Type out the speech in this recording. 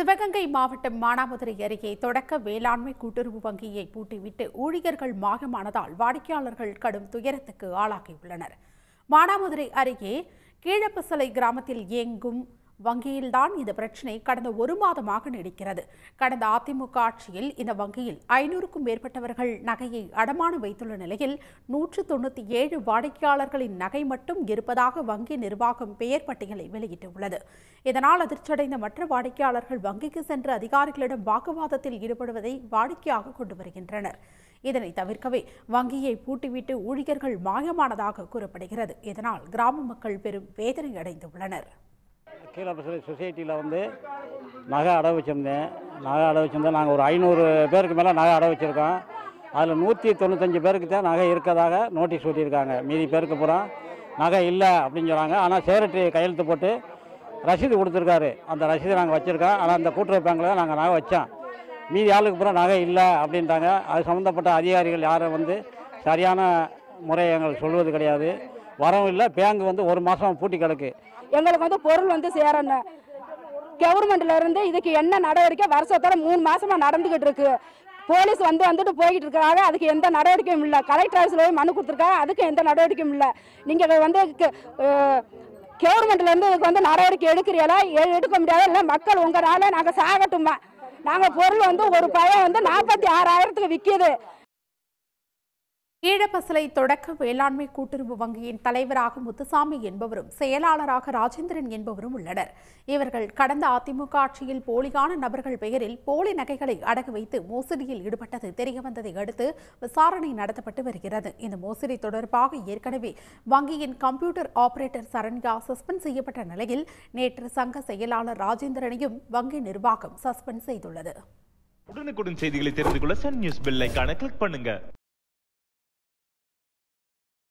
சிவகங்கை மாவட்டம் மானாமதுரை அருகே தொடக்க வேளாண்மை கூட்டுறவு வங்கியை பூட்டிவிட்டு ஊழியர்கள் மாயமானதால் வாடிக்கையாளர்கள் கடும் துயரத்துக்கு ஆளாகியுள்ளனர் மானாமதுரை அருகே கீழப்பசலை கிராமத்தில் இயங்கும் வங்கியில்தான் இந்த பிரச்சினை கடந்த ஒரு மாதமாக நீடிக்கிறது கடந்த அதிமுக ஆட்சியில் இந்த வங்கியில் ஐநூறுக்கும் மேற்பட்டவர்கள் நகையை அடமானம் வைத்துள்ள நிலையில் நூற்று தொண்ணூற்றி ஏழு வாடிக்கையாளர்களின் நகை மட்டும் இருப்பதாக வங்கி நிர்வாகம் பெயர் பட்டியலை வெளியிட்டுள்ளது இதனால் அதிர்ச்சியடைந்த மற்ற வாடிக்கையாளர்கள் வங்கிக்கு சென்று அதிகாரிகளிடம் வாக்குவாதத்தில் ஈடுபடுவதை வாடிக்கையாக கொண்டு வருகின்றனர் இதனை தவிர்க்கவே வங்கியை பூட்டிவிட்டு ஊழியர்கள் மாயமானதாக கூறப்படுகிறது இதனால் கிராம மக்கள் பெரும் வேதனை அடைந்துள்ளனர் கீழப்பசலை சொசைட்டியில் வந்து நகை அடகு வச்சுருந்தேன் நகை அடகு வச்சுருந்தேன் நாங்கள் ஒரு ஐநூறு பேருக்கு மேலே நகை அடகு வச்சுருக்கோம் அதில் நூற்றி தொண்ணூத்தஞ்சு பேருக்கு தான் நகை இருக்கதாக நோட்டீஸ் ஒட்டியிருக்காங்க மீதி பேருக்கு பூரா நகை இல்லை அப்படின்னு சொல்கிறாங்க ஆனால் செக்ரட்டரி கையெழுத்து போட்டு ரசீது கொடுத்துருக்காரு அந்த ரசீதை நாங்கள் வச்சுருக்கோம் ஆனால் அந்த கூட்டுறவு பேங்கில் தான் நாங்கள் நகை வச்சோம் மீதி ஆளுக்கு பூரா நகை இல்லை அப்படின்ட்டாங்க அது சம்மந்தப்பட்ட அதிகாரிகள் யாரும் வந்து சரியான முறை எங்களுக்கு சொல்வது கிடையாது வரவும் இல்லை பேங்க் வந்து ஒரு மாதம் பூட்டி கிடக்கு எங்களுக்கு வந்து பொருள் வந்து சேரணும் கவர்மெண்ட்ல இருந்து இதுக்கு என்ன நடவடிக்கை வருஷத்தோட மூணு மாசமா நடந்துகிட்டு இருக்கு போலீஸ் வந்து வந்துட்டு போய்கிட்டு இருக்காங்க அதுக்கு எந்த நடவடிக்கையும் இல்லை கலெக்டர் ஆஃபீஸில் போய் மனு கொடுத்துருக்காங்க அதுக்கு எந்த நடவடிக்கையும் இல்லை நீங்கள் வந்து கவர்மெண்ட்ல இருந்து இதுக்கு வந்து நடவடிக்கை எடுக்கிறீங்களா எ- எடுக்க முடியாது இல்லை மக்கள் உங்களால நாங்கள் சாகட்டுமா நாங்கள் பொருள் வந்து ஒரு பையன் வந்து நாற்பத்தி ஆறாயிரத்துக்கு விற்கிது ஈழப்பசலை தொடக்க வேளாண்மை கூட்டுறவு வங்கியின் தலைவராக முத்துசாமி என்பவரும் செயலாளராக ராஜேந்திரன் என்பவரும் உள்ளனர் இவர்கள் கடந்த அதிமுக ஆட்சியில் போலியான நபர்கள் பெயரில் போலி நகைகளை அடகு வைத்து மோசடியில் ஈடுபட்டது தெரியவந்ததை அடுத்து விசாரணை நடத்தப்பட்டு வருகிறது இந்த மோசடி தொடர்பாக ஏற்கனவே வங்கியின் கம்ப்யூட்டர் ஆபரேட்டர் சரண்யா சஸ்பெண்ட் செய்யப்பட்ட நிலையில் நேற்று சங்க செயலாளர் ராஜேந்திரனையும் வங்கி நிர்வாகம் சஸ்பெண்ட் செய்துள்ளது உடனுக்குடன் செய்திகளை தெரிந்து கொள்ள சன் நியூஸ் பெல் ஐகானை கிளிக் பண்ணுங்க